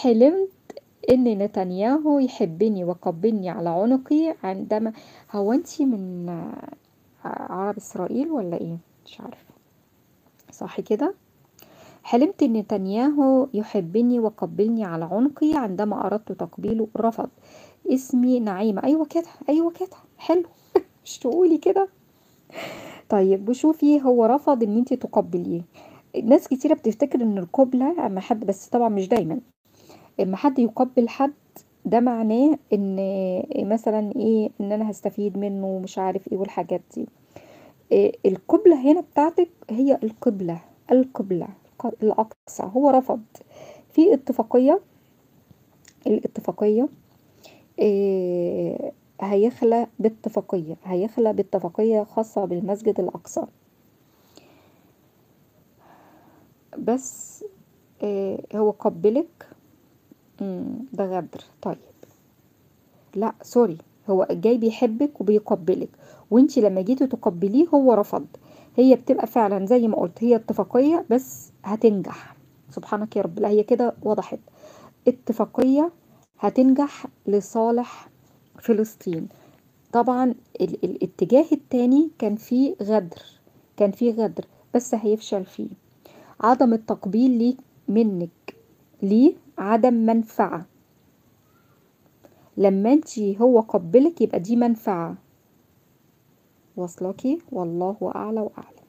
حلمت ان نتنياهو يحبني وقبلني على عنقي عندما هو انتي من عرب اسرائيل ولا ايه مش عارفه صح كده حلمت ان نتنياهو يحبني وقبلني على عنقي عندما اردت تقبيله رفض اسمي نعيمة ايوه كده ايوه كده حلو مش تقولي كده طيب وشوفي هو رفض ان انت تقبليه ناس كتيرة بتفتكر ان القبلة اما حد بس طبعا مش دايما اما حد يقبل حد ده معناه ان مثلا ايه ان انا هستفيد منه ومش عارف ايه والحاجات دي إيه القبلة هنا بتاعتك هي القبلة القبلة الأقصى هو رفض في اتفاقية الاتفاقية إيه هيخلى باتفاقية هيخلى باتفاقية خاصة بالمسجد الأقصى بس إيه هو قبلك ده غدر طيب لا سوري هو جاي بيحبك وبيقبلك وانتي لما جيتي تقبليه هو رفض هي بتبقى فعلا زي ما قلت هي اتفاقية بس هتنجح سبحانك يا رب لا هي كده وضحت اتفاقية هتنجح لصالح فلسطين طبعا ال الاتجاه التاني كان فيه غدر كان فيه غدر بس هيفشل فيه عدم التقبيل ليك منك ليه عدم منفعة لما انتي هو قبلك يبقى دي منفعة واصلكي والله أعلى وأعلم